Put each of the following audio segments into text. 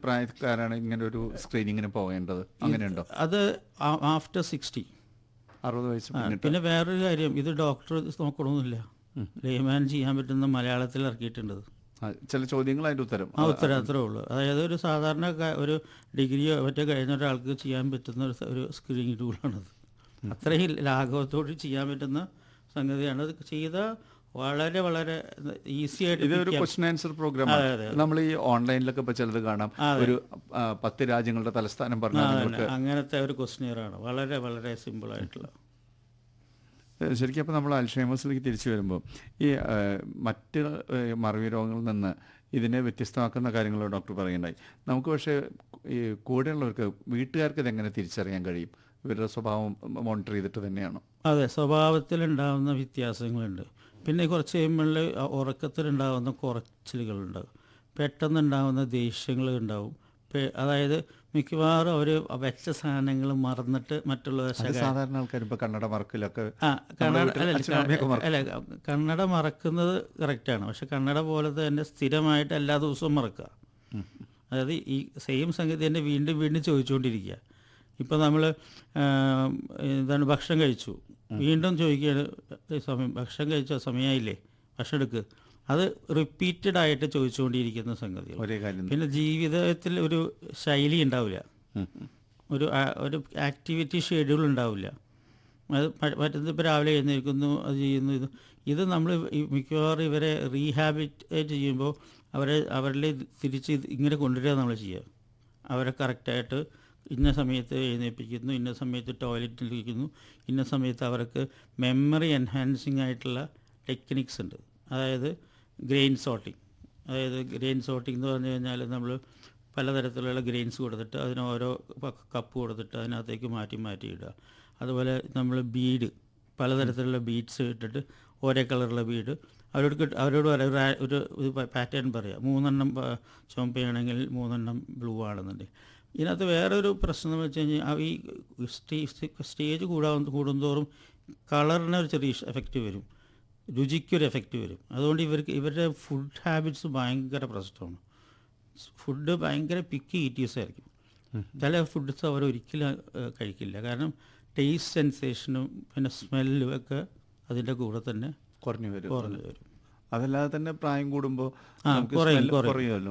പ്രായക്കാരാണ് ഇങ്ങനെ ഒരു സ്ക്രീനിങ്ങിന് പോകേണ്ടത് അങ്ങനെയുണ്ടോ അത് ആഫ്റ്റർ സിക്സ്റ്റി അറുപത് വയസ്സ് പിന്നിട്ട് പിന്നെ വേറൊരു കാര്യം ഇത് ഡോക്ടർ നോക്കണമെന്നില്ല ലേമാൻ ചെയ്യാൻ പറ്റുന്ന മലയാളത്തിൽ ഇറക്കിയിട്ടുണ്ട് ഇത്. ആ, ചില ചോദ്യങ്ങൾ അതിന്റെ ഉത്തരം ആ ഉത്തരം അത്രേ ഉള്ളൂ അതായത് ഒരു സാധാരണ ക- ഒരു ഡിഗ്രിയോ മറ്റോ കഴിഞ്ഞ ഒരാൾക്ക് ചെയ്യാൻ പറ്റുന്ന ഒരു സ- ഒരു സ്ക്രീനിങ് ടൂളാണത് അത്രയും ലാഘവത്തോട് ചെയ്യാൻ പറ്റുന്ന സംഗതിയാണ് അത് ചെയ്ത വളരെ വളരെ ഈസി ആയിട്ട് ഇതൊരു പിടിക്കാൻ- ക്വസ്റ്റൻ ആൻസർ പ്രോഗ്രാം അതെ, അതെ, നമ്മൾ ഈ ഓൺലൈനിലൊക്കെ ഇപ്പൊ ചിലത് കാണാം ഒരു ആ, പത്ത് രാജ്യങ്ങളുടെ തലസ്ഥാനം പറഞ്ഞാൽ ആ, നിങ്ങൾക്ക് അങ്ങനത്തെ ഒരു ക്വസ്റ്റ്യനാണ് വളരെ വളരെ സിമ്പിൾ ആയിട്ടുള്ള ഏഹ് ശരിക്കും അപ്പോൾ നമ്മൾ അൽഷൈമേഴ്സിലേക്ക് തിരിച്ചു വരുമ്പോൾ ഈ ഏഹ്, മറ്റ് ഏഹ്, മറവി രോഗങ്ങളിൽ നിന്ന് ഇതിനെ വ്യത്യസ്തമാക്കുന്ന കാര്യങ്ങൾ ഡോക്ടർ പറയുണ്ടായി നമുക്ക് പക്ഷേ ഈ കൂടെയുള്ളവർക്ക് വീട്ടുകാർക്ക് ഇതെങ്ങനെ തിരിച്ചറിയാൻ കഴിയും ഇവരുടെ സ്വഭാവം മോണിറ്റർ ചെയ്തിട്ട് തന്നെയാണോ അതെ സ്വഭാവത്തിലുണ്ടാകുന്ന വ്യത്യാസങ്ങളുണ്ട് പിന്നെ കുറച്ച് കഴിയുമ്പോൾ ഉറക്കത്തിലുണ്ടാകുന്ന കുറച്ചിലുകളുണ്ടാകും പെട്ടെന്നുണ്ടാകുന്ന ദേഷ്യങ്ങൾ ഉണ്ടാവും പെ- അതായത് മിക്കവാറും അവർ വെച്ച സാധനങ്ങൾ മറന്നിട്ട് മറ്റുള്ളവരെ അത് സാധാരണ ആൾക്കാർ ഇപ്പോൾ കന്നഡ മറക്കിലൊക്കെ ആ കന്നഡ വീട്ടിൽ അല്ല, അച്ഛനും അമ്മയൊക്കെ മറക്കും. അല്ല കന്നഡ മറക്കുന്നത് കറക്റ്റാണ് പക്ഷെ കന്നഡ പോലെ തന്നെ സ്ഥിരമായിട്ട് എല്ലാ ദിവസവും മറക്കുക അതായത് ഈ സെയിം സംഗതി തന്നെ വീണ്ടും വീണ്ടും ചോദിച്ചുകൊണ്ടിരിക്കുക ഇപ്പം നമ്മൾ എന്താണ് ഭക്ഷണം കഴിച്ചു വീണ്ടും ചോദിക്കുകയാണ് "ഏയ് സമയം ഭക്ഷണം കഴിച്ചോ സമയമായില്ലേ ഭക്ഷണം എടുക്ക് അത് റിപ്പീറ്റഡ് ആയിട്ട് ചോദിച്ചുകൊണ്ടിരിക്കുന്ന സംഗതികൾ ഒരേ കാര്യം പിന്നെ ജീവിതത്തിൽ ഒരു ശൈലി ഉണ്ടാവില്ല ഉം. ഒരു ആ- ഒരു ആക്ടിവിറ്റി ഷെഡ്യൂൾ ഉണ്ടാവില്ല അത് പ- മറ്റേത് ഇപ്പോൾ രാവിലെ എഴുന്നേൽക്കുന്നു അത് ചെയ്യുന്നു ഇത് ഇത് നമ്മൾ മിക്കവാറും ഇവരെ റീഹാബിറ്റേറ്റ് ചെയ്യുമ്പോൾ അവരെ അവരിലെ തിരിച്ച് ഇത് ഇങ്ങനെ കൊണ്ടുവരിക നമ്മൾ ചെയ്യുക അവരെ കറക്റ്റായിട്ട് ഇന്ന സമയത്ത് എഴുന്നേൽപ്പിക്കുന്നു ഇന്ന സമയത്ത് ടോയ്ലറ്റിൽ ഇരിക്കുന്നു ഇന്ന സമയത്ത് അവർക്ക് മെമ്മറി എൻഹാൻസിങ് ആയിട്ടുള്ള ടെക്നിക്സ് ഉണ്ട് അതായത് ഗ്രെയിൻ സോർട്ടിങ് അതായത് ഗ്രെയിൻ സോർട്ടിംഗ് എന്ന് പറഞ്ഞു കഴിഞ്ഞാൽ നമ്മൾ പലതരത്തിലുള്ള ഗ്രെയിൻസ് കൊടുത്തിട്ട് അതിന് ഓരോ പ- കപ്പ് കൊടുത്തിട്ട് അതിനകത്തേക്ക് മാറ്റി മാറ്റി ഇടുക അതുപോലെ നമ്മൾ ബീഡ് പലതരത്തിലുള്ള ബീഡ്സ് ഇട്ടിട്ട് ഒരേ കളറുള്ള ബീഡ് അവരോട് കിട്ട- അവരോട് പറയാം ഒരു ആ- ഒരു ഒരു പാറ്റേൺ പറയാം മൂന്നെണ്ണം പ- ചുമപ്പയാണെങ്കിൽ മൂന്നെണ്ണം ബ്ലൂ ആണെന്നുണ്ടെങ്കിൽ ഇതിനകത്ത് വേറൊരു പ്രശ്നം എന്ന് വെച്ച് കഴിഞ്ഞാൽ ആ ഈ സ്റ്റേ- സ്റ്റേജ് കൂടാൻ കൂടുന്തോറും കളറിന് ഒരു ചെറിയ എഫക്റ്റ് വരും രുചിക്കൊരു എഫക്റ്റ് വരും അതുകൊണ്ട് ഇവർക്ക് ഇവരുടെ ഫുഡ് ഹാബിറ്റ്സ് ഭയങ്കര പ്രശ്നമാണ് ഫുഡ് ഭയങ്കര പിക്കി ഈറ്റീസ് ആയിരിക്കും ചില ഫുഡ്സ് അവർ ഒരിക്കലും ഏഹ്, കഴിക്കില്ല കാരണം ടേസ്റ്റ് സെൻസേഷനും പിന്നെ സ്മെല്ലും ഒക്കെ അതിൻ്റെ കൂടെ തന്നെ കുറഞ്ഞു വരും കുറഞ്ഞു വരും അതല്ലാതെ തന്നെ പ്രായം കൂടുമ്പോൾ ആ, കുറയും, കുറയും. കുറയുമല്ലോ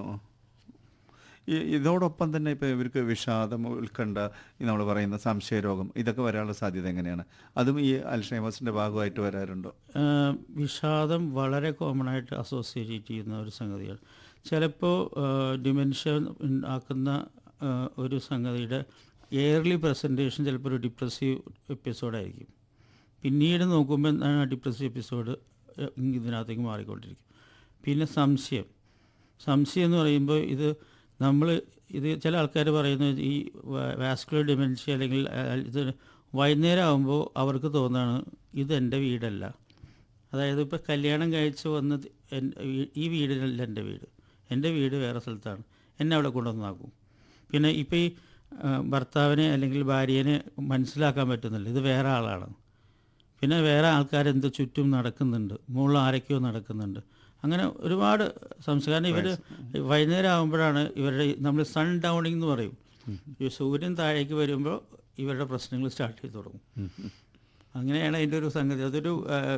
ഈ ഇതോടൊപ്പം തന്നെ ഇപ്പോൾ ഇവർക്ക് വിഷാദം ഉത്കണ്ഠ നമ്മൾ പറയുന്ന സംശയരോഗം ഇതൊക്കെ വരാനുള്ള സാധ്യത എങ്ങനെയാണ് അതും ഈ അൽഷൈമേഴ്സിന്റെ ഭാഗമായിട്ട് വരാറുണ്ടോ ഏഹ്, വിഷാദം വളരെ കോമൺ ആയിട്ട് അസോസിയേറ്റ് ചെയ്യുന്ന ഒരു സംഗതിയാണ് ചിലപ്പോൾ ഡിമെൻഷ്യ ഉണ്ടാക്കുന്ന ഏഹ്, ഒരു സംഗതിയുടെ എയർലി പ്രസൻറ്റേഷൻ ചിലപ്പോൾ ഒരു ഡിപ്രസീവ് എപ്പിസോഡായിരിക്കും പിന്നീട് നോക്കുമ്പോൾ എന്താണ് ആ ഡിപ്രസീവ് എപ്പിസോഡ് ഇതിനകത്തേക്ക് മാറിക്കൊണ്ടിരിക്കും പിന്നെ സംശയം സംശയം എന്ന് പറയുമ്പോൾ ഇത് നമ്മൾ ഇത് ചില ആൾക്കാർ പറയുന്നത് ഈ വാസ്കുലർ ഡിമെൻഷ്യ അല്ലെങ്കിൽ ആ, ഇത് വൈകുന്നേരം ആകുമ്പോൾ അവർക്ക് തോന്നുകയാണ് ഇത് എൻ്റെ വീടല്ല അതായത് ഇപ്പോൾ കല്യാണം കഴിച്ച് വന്ന് എൻ- ഈ- ഈ വീടിനല്ല എൻ്റെ വീട് എൻ്റെ വീട് വേറെ സ്ഥലത്താണ് എന്നെ അവിടെ കൊണ്ടുവന്നാക്കും പിന്നെ ഇപ്പോൾ ഈ ആ, ഭർത്താവിനെ അല്ലെങ്കിൽ ഭാര്യനെ മനസ്സിലാക്കാൻ പറ്റുന്നില്ല ഇത് വേറെ ആളാണ് പിന്നെ വേറെ ആൾക്കാരെന്ത് ചുറ്റും നടക്കുന്നുണ്ട് മുകളിൽ ആരൊക്കെയോ നടക്കുന്നുണ്ട് അങ്ങനെ ഒരുപാട് സംസ്കാരം ഇവർ വൈകുന്നേരം ആകുമ്പോഴാണ് ഇവരുടെ നമ്മൾ സൺ ഡൗണിങ് എന്ന് പറയും ഈ സൂര്യൻ താഴേക്ക് വരുമ്പോൾ ഇവരുടെ പ്രശ്നങ്ങൾ സ്റ്റാർട്ട് ചെയ്ത് തുടങ്ങും അങ്ങനെയാണ് അതിൻ്റെ ഒരു സംഗതി അതൊരു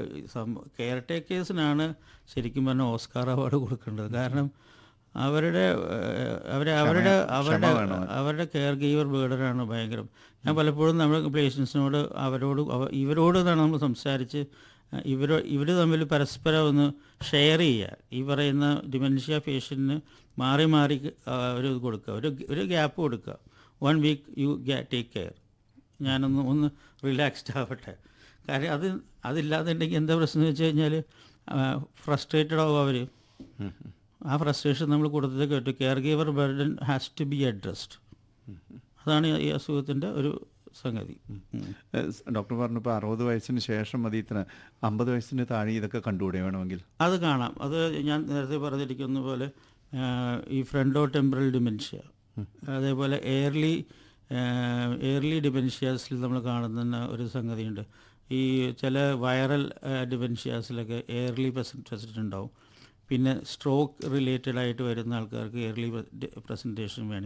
കെയർ ടേക്കേഴ്സിനാണ് ശരിക്കും പറഞ്ഞാൽ ഓസ്കാർ അവാർഡ് കൊടുക്കേണ്ടത് കാരണം അവരുടെ ഏഹ്, അവരെ അവരുടെ അവരുടെ അവരുടെ കെയർ ഗീവർ ബേർഡനാണ് ഭയങ്കരം ഞാൻ പലപ്പോഴും നമ്മുടെ പേഷ്യൻസിനോട് അവരോട് അവ- ഇവരോട് തന്നെ നമ്മൾ സംസാരിച്ച് ഏഹ്, ഇവരോ ഇവർ തമ്മിൽ പരസ്പരം ഒന്ന് ഷെയർ ചെയ്യുക ഈ പറയുന്ന ഡിമെൻഷ്യ പേഷ്യൻറ്റിന് മാറി മാറി ആ, ഒരു ഇത് കൊടുക്കുക ഒരു ഒരു ഗ്യാപ്പ് കൊടുക്കുക one week you take care ഞാനൊന്ന് ഒന്ന് റിലാക്സ്ഡ് ആവട്ടെ കാര്യം അത് അതില്ലാന്നുണ്ടെങ്കിൽ എന്താ പ്രശ്നം എന്ന് വെച്ച് കഴിഞ്ഞാൽ ഫ്രസ്ട്രേറ്റഡ് ആവും അവർ ആ ഫ്രസ്ട്രേഷൻ നമ്മൾ കൂടുതൽ കേട്ടു care giver burden has to be addressed അതാണ് ഈ അസുഖത്തിൻ്റെ ഒരു സംഗതി ഉം. ഏഹ് ഡോക്ടർ പറഞ്ഞു ഇപ്പോൾ അറുപത് വയസ്സിന് ശേഷം മതി ഇത്ര അമ്പത് വയസ്സിന് താഴെ ഇതൊക്കെ കണ്ടുകൂടെ വേണമെങ്കിൽ അത് കാണാം അത് ഞാൻ നേരത്തെ പറഞ്ഞിരിക്കുന്ന പോലെ ആ, ഈ ഫ്രണ്ടോ ടെമ്പറൽ ഡിമെൻഷ്യ അതേപോലെ എയർലി എയർലി ഡിമെൻഷ്യാസിൽ നമ്മൾ കാണുന്ന ഒരു സംഗതിയുണ്ട് ഈ ചില വൈറൽ ഡിമെൻഷ്യാസിലൊക്കെ എയർലി പ്രസൻറ്റ് ഉണ്ടാവും പിന്നെ സ്ട്രോക്ക് റിലേറ്റഡ് ആയിട്ട് വരുന്ന ആൾക്കാർക്ക് എയർലി പ്രസൻറ്റേഷൻ വേണം